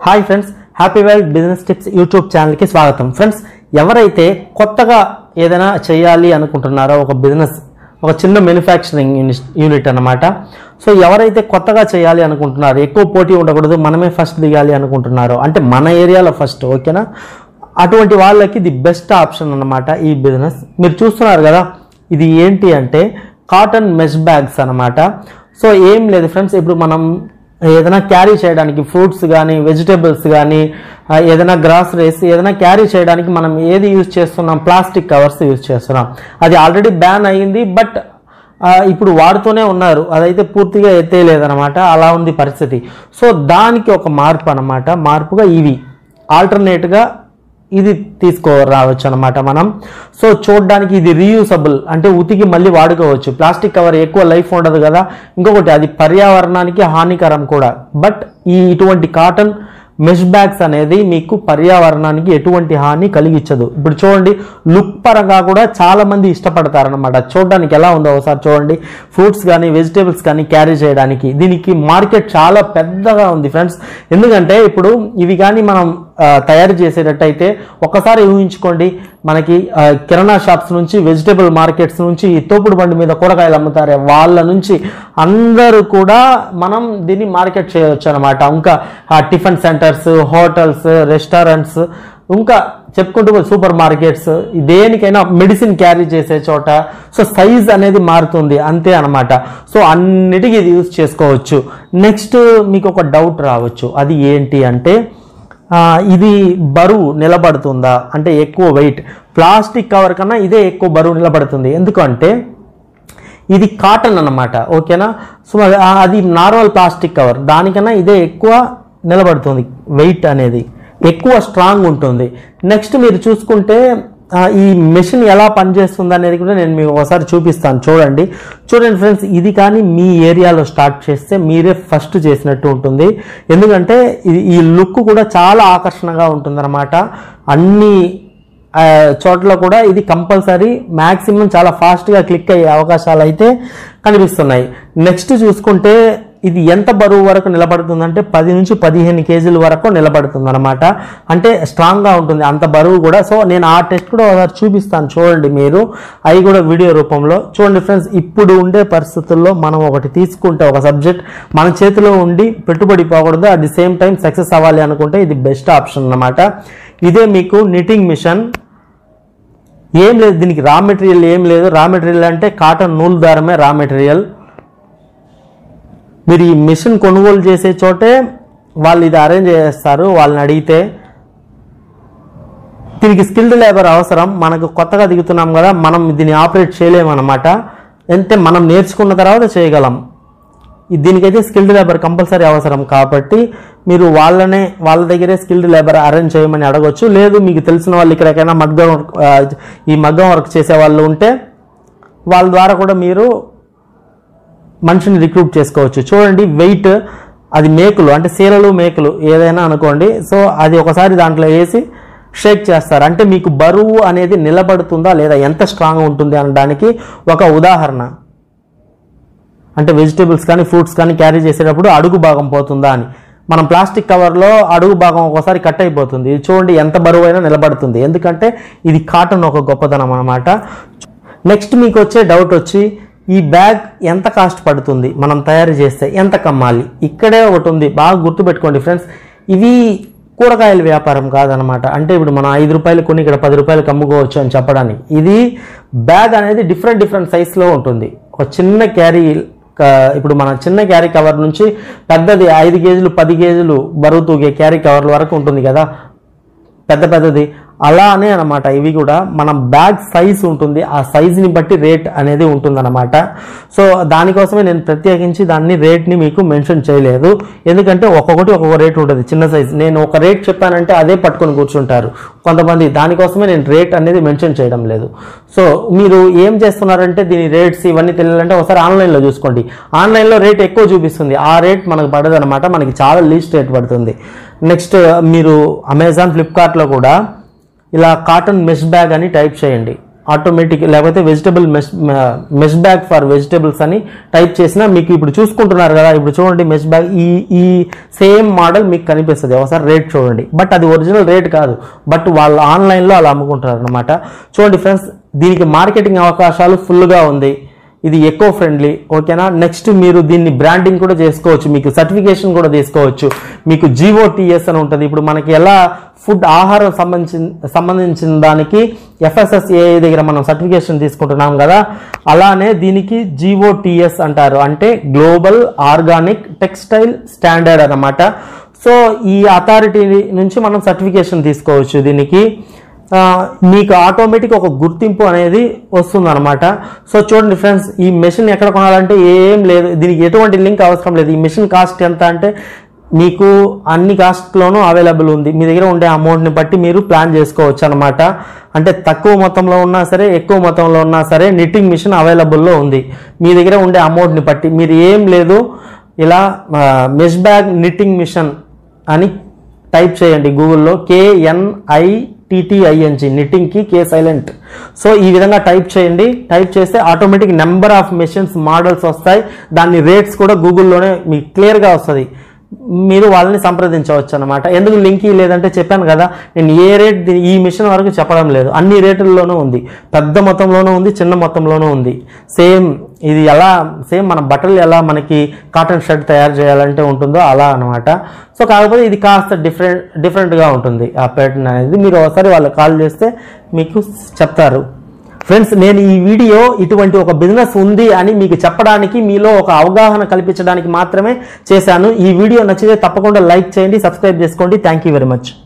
hi friends happy wealth business tips YouTube ఛానల్కి స్వాగతం friends ఎవరైతే కొత్తగా ఏదైనా చేయాలి అనుకుంటున్నారో ఒక బిజినెస్ ఒక చిన్న మ్యానుఫ్యాక్చరింగ్ యూనిట్ అన్నమాట సో ఎవరైతే కొత్తగా చేయాలి అనుకుంటున్నారో ఎక్కువ పోటీ ఉండకూడదు మనమే ఫస్ట్ దిగాలి అనుకుంటున్నారో అంటే మన ఏరియాలో ఫస్ట్ ఓకేనా అటువంటి వాళ్ళకి ఇది బెస్ట్ ఆప్షన్ అన్నమాట ఈ బిజినెస్ మీరు చూస్తున్నారు కదా ఇది ఏంటి అంటే కాటన్ మెష్ బ్యాగ్స్ అన్నమాట సో ఏం లేదు ఫ్రెండ్స్ ఇప్పుడు మనం ఏదైనా క్యారీ చేయడానికి ఫ్రూట్స్ కానీ వెజిటేబుల్స్ కానీ ఆ, ఏదైనా గ్రాసరీస్ ఏదైనా క్యారీ చేయడానికి మనం ఏది యూజ్ చేస్తున్నాం ప్లాస్టిక్ కవర్స్ యూజ్ చేస్తున్నాం అది ఆల్రెడీ బ్యాన్ అయ్యింది బట్ ఇప్పుడు వాడుతూనే ఉన్నారు అదైతే పూర్తిగా ఎత్తేయలేదన్నమాట అలా ఉంది పరిస్థితి సో దానికి ఒక మార్పు అన్నమాట మార్పుగా ఇవి ఆల్టర్నేట్గా ఇది తీసుకో రావచ్చు అనమాట మనం సో చూడడానికి ఇది రీయూసబుల్ అంటే ఉతికి మళ్ళీ వాడుకోవచ్చు ప్లాస్టిక్ కవర్ ఎక్కువ లైఫ్ ఉండదు కదా ఇంకొకటి అది పర్యావరణానికి హానికరం కూడా బట్ ఈ ఇటువంటి కాటన్ మెష్ బ్యాగ్స్ అనేది మీకు పర్యావరణానికి ఎటువంటి హాని కలిగించదు ఇప్పుడు చూడండి లుక్ పరంగా కూడా చాలా మంది ఇష్టపడతారనమాట చూడడానికి ఎలా ఉందో ఒకసారి చూడండి ఫ్రూట్స్ కానీ వెజిటేబుల్స్ కానీ క్యారీ చేయడానికి దీనికి మార్కెట్ చాలా పెద్దగా ఉంది ఫ్రెండ్స్ ఎందుకంటే ఇప్పుడు ఇవి కానీ మనం ఆ, తయారు చేసేటట్టయితే ఒకసారి ఊహించుకోండి మనకి ఆ, కిరాణా షాప్స్ నుంచి వెజిటేబుల్ మార్కెట్స్ నుంచి ఈ తోపుడు బండి మీద కూరగాయలు అమ్ముతారే వాళ్ళ నుంచి అందరూ కూడా మనం దీన్ని మార్కెట్ చేయవచ్చు అనమాట ఇంకా ఆ టిఫిన్ సెంటర్స్ హోటల్స్ రెస్టారెంట్స్ ఇంకా చెప్పుకుంటూ పోతే సూపర్ మార్కెట్స్ దేనికైనా మెడిసిన్ క్యారీ చేసే చోట సో సైజ్ అనేది మారుతుంది అంతే అనమాట సో అన్నిటికీ ఇది యూజ్ చేసుకోవచ్చు నెక్స్ట్ మీకు ఒక డౌట్ రావచ్చు అది ఏంటి అంటే ఆ, ఇది బరువు నిలబడుతుందా అంటే ఎక్కువ వెయిట్ ప్లాస్టిక్ కవర్ కన్నా ఇదే ఎక్కువ బరువు నిలబడుతుంది ఎందుకంటే ఇది కాటన్ అన్నమాట ఓకేనా సో అది- ఆ- అది నార్మల్ ప్లాస్టిక్ కవర్ దానికన్నా ఇదే ఎక్కువ నిలబడుతుంది వెయిట్ అనేది ఎక్కువ స్ట్రాంగ్ ఉంటుంది నెక్స్ట్ మీరు చూసుకుంటే ఆ, ఈ మెషిన్ ఎలా పనిచేస్తుంది అనేది కూడా నేను మీకు ఒకసారి చూపిస్తాను చూడండి చూడండి ఫ్రెండ్స్ ఇది కానీ మీ ఏరియాలో స్టార్ట్ చేస్తే మీరే ఫస్ట్ చేసినట్టు ఉంటుంది ఎందుకంటే ఇది ఈ లుక్ కూడా చాలా ఆకర్షణగా ఉంటుందన్నమాట అన్ని ఆ, చోట్ల కూడా ఇది కంపల్సరీ మ్యాక్సిమం చాలా ఫాస్ట్గా క్లిక్ అయ్యే అవకాశాలు అయితే కనిపిస్తున్నాయి నెక్స్ట్ చూసుకుంటే ఇది ఎంత బరువు వరకు నిలబడుతుందంటే పది నుంచి పదిహేను కేజీల వరకు నిలబడుతుంది అనమాట అంటే స్ట్రాంగ్గా ఉంటుంది అంత బరువు కూడా సో నేను ఆ టెస్ట్ కూడా ఒకసారి చూపిస్తాను చూడండి మీరు అవి కూడా వీడియో రూపంలో చూడండి ఫ్రెండ్స్ ఇప్పుడు ఉండే పరిస్థితుల్లో మనం ఒకటి తీసుకుంటే ఒక సబ్జెక్ట్ మన చేతిలో ఉండి పెట్టుబడి పోకూడదు at the same time success అవ్వాలి అనుకుంటే ఇది బెస్ట్ ఆప్షన్ అన్నమాట ఇదే మీకు నిటింగ్ మిషన్ ఏం లేదు దీనికి రా మెటీరియల్ ఏం లేదు రా మెటీరియల్ అంటే కాటన్ నూలు దారమే రా మెటీరియల్ మీరు ఈ మిషన్ కొనుగోలు చేసే చోటే వాళ్ళు ఇది అరేంజ్ చేస్తారు వాళ్ళని అడిగితే దీనికి స్కిల్డ్ లేబర్ అవసరం మనకు కొత్తగా దిగుతున్నాం కదా మనం దీన్ని ఆపరేట్ చేయలేమన్నమాట అంటే మనం నేర్చుకున్న తర్వాత చేయగలం ఈ దీనికైతే స్కిల్డ్ లేబర్ కంపల్సరీ అవసరం కాబట్టి మీరు వాళ్ళనే వాళ్ళ దగ్గరే స్కిల్డ్ లేబర్ అరేంజ్ చేయమని అడగొచ్చు లేదు మీకు తెలిసిన వాళ్ళు ఇక్కడికైనా మగ్గం వర్క్, ఆ, ఈ మగ్గం వర్క్ చేసే వాళ్ళు ఉంటే వాళ్ళ ద్వారా కూడా మీరు మనిషిని రిక్రూట్ చేసుకోవచ్చు చూడండి వెయిట్ అది మేకులు అంటే సీలలు మేకులు ఏదైనా అనుకోండి సో అది ఒకసారి దాంట్లో వేసి షేక్ చేస్తారు అంటే మీకు బరువు అనేది నిలబడుతుందా లేదా ఎంత స్ట్రాంగ్ ఉంటుంది అనడానికి ఒక ఉదాహరణ అంటే వెజిటేబుల్స్ కానీ ఫ్రూట్స్ కానీ క్యారీ చేసేటప్పుడు అడుగు భాగం పోతుందా అని మనం ప్లాస్టిక్ కవర్లో అడుగు భాగం ఒకసారి కట్ అయిపోతుంది ఇది చూడండి ఎంత బరువైనా నిలబడుతుంది ఎందుకంటే ఇది కాటన్ ఒక గొప్పతనం అనమాట నెక్స్ట్ మీకు వచ్చే డౌట్ వచ్చి ఈ బ్యాగ్ ఎంత కాస్ట్ పడుతుంది మనం తయారు చేస్తే ఎంత కమ్మాలి ఇక్కడే ఒకటి ఉంది బాగా గుర్తుపెట్టుకోండి ఫ్రెండ్స్ ఇవి కూరగాయల వ్యాపారం కాదనమాట అంటే ఇప్పుడు మనం ఐదు రూపాయలు కొని ఇక్కడ పది రూపాయలకు అమ్ముకోవచ్చు అని చెప్పడానికి ఇది బ్యాగ్ అనేది డిఫరెంట్ డిఫరెంట్ సైజులో ఉంటుంది ఒక చిన్న క్యారీ క- ఇప్పుడు మన చిన్న క్యారీ కవర్ నుంచి పెద్దది ఐదు కేజీలు పది కేజీలు బరువు తూగే క్యారీ కవర్ల వరకు ఉంటుంది కదా పెద్ద పెద్దది అలానే అనమాట ఇవి కూడా మనం బ్యాగ్ సైజ్ ఉంటుంది ఆ సైజుని బట్టి రేట్ అనేది ఉంటుందన్నమాట సో దానికోసమే నేను ప్రత్యేకించి దాన్ని రేట్ని మీకు మెన్షన్ చేయలేదు ఎందుకంటే ఒక్కొక్కటి ఒక్కొక్క రేట్ ఉంటుంది చిన్న సైజ్ నేను ఒక రేట్ చెప్పానంటే అదే పట్టుకొని కూర్చుంటారు కొంతమంది దానికోసమే నేను రేట్ అనేది మెన్షన్ చేయడం లేదు సో మీరు ఏం చేస్తున్నారంటే దీని రేట్స్ ఇవన్నీ తెలియాలంటే ఒకసారి ఆన్లైన్లో చూసుకోండి ఆన్లైన్లో రేట్ ఎక్కువ చూపిస్తుంది ఆ రేట్ మనకు పడదు అనమాట మనకి చాలా లీస్ట్ రేట్ పడుతుంది నెక్స్ట్ మీరు అమెజాన్ ఫ్లిప్కార్ట్లో కూడా ఇలా కాటన్ మెష్ బ్యాగ్ అని టైప్ చేయండి ఆటోమేటిక్ లేకపోతే vegetable mesh mesh bag for vegetables అని టైప్ చేసినా మీకు ఇప్పుడు చూసుకుంటున్నారు కదా ఇప్పుడు చూడండి మెష్ బ్యాగ్ ఈ ఈ సేమ్ మోడల్ మీకు కనిపిస్తుంది ఒకసారి రేట్ చూడండి బట్ అది ఒరిజినల్ రేట్ కాదు బట్ వాళ్ళు ఆన్లైన్లో అలా అమ్ముకుంటారు అనమాట చూడండి ఫ్రెండ్స్ దీనికి మార్కెటింగ్ అవకాశాలు ఫుల్గా ఉంది ఇది ఎకో ఫ్రెండ్లీ ఓకేనా నెక్స్ట్ మీరు దీన్ని బ్రాండింగ్ కూడా చేసుకోవచ్చు మీకు సర్టిఫికేషన్ కూడా తీసుకోవచ్చు మీకు జిఓటిఎస్ అని ఉంటుంది ఇప్పుడు మనకి ఎలా ఫుడ్ ఆహారం సంబంధించిన సంబంధించిన దానికి ఎఫ్ఎస్ఎస్ఏ దగ్గర మనం సర్టిఫికేషన్ తీసుకుంటున్నాం కదా అలానే దీనికి జిఓటిఎస్ అంటారు అంటే గ్లోబల్ ఆర్గానిక్ టెక్స్టైల్ స్టాండర్డ్ అన్నమాట సో ఈ అథారిటీ నుంచి మనం సర్టిఫికేషన్ తీసుకోవచ్చు దీనికి ఆ, మీకు ఆటోమేటిక్ ఒక గుర్తింపు అనేది వస్తుంది అనమాట సో చూడండి ఫ్రెండ్స్ ఈ మెషిన్ ఎక్కడ కొనాలంటే ఏం లేదు దీనికి ఎటువంటి లింక్ అవసరం లేదు ఈ మెషిన్ కాస్ట్ ఎంత అంటే మీకు అన్ని కాస్ట్లోనూ అవైలబుల్ ఉంది మీ దగ్గర ఉండే అమౌంట్ని బట్టి మీరు ప్లాన్ చేసుకోవచ్చు అనమాట అంటే తక్కువ మొత్తంలో ఉన్నా సరే ఎక్కువ మొత్తంలో ఉన్నా సరే నిట్టింగ్ మిషన్ అవైలబుల్లో ఉంది మీ దగ్గర ఉండే అమౌంట్ని బట్టి మీరు ఏం లేదు ఇలా మెష్ బ్యాగ్ నిట్టింగ్ మిషన్ అని టైప్ చేయండి గూగుల్లో కేఎన్ఐ టీటీఐఎన్జి నిట్టింగ్కి కే సైలెంట్ సో ఈ విధంగా టైప్ చేయండి టైప్ చేస్తే automatic number of machines models వస్తాయి దాని రేట్స్ కూడా గూగుల్లోనే మీకు క్లియర్గా వస్తుంది మీరు వాళ్ళని సంప్రదించవచ్చు అనమాట ఎందుకు లింక్ లేదంటే చెప్పాను కదా నేను ఏ రేట్ దీ- ఈ మిషన్ వరకు చెప్పడం లేదు అన్ని రేట్లలోనూ ఉంది పెద్ద మొత్తంలోనూ ఉంది చిన్న మొత్తంలోనూ ఉంది సేమ్ ఇది ఎలా సేమ్ మన బట్టలు ఎలా మనకి కాటన్ షర్ట్ తయారు చేయాలంటే ఉంటుందో అలా అనమాట సో కాకపోతే ఇది కాస్త డిఫరెంట్ డిఫరెంట్గా ఉంటుంది ఆ ప్యాటర్న్ అనేది మీరు ఒకసారి వాళ్ళకి కాల్ చేస్తే మీకు చెప్తారు ఫ్రెండ్స్ నేను ఈ వీడియో ఇటువంటి ఒక బిజినెస్ ఉంది అని మీకు చెప్పడానికి మీలో ఒక అవగాహన కల్పించడానికి మాత్రమే చేశాను ఈ వీడియో నచ్చితే తప్పకుండా లైక్ చేయండి సబ్స్క్రైబ్ చేసుకోండి థ్యాంక్ యూ వెరీ మచ్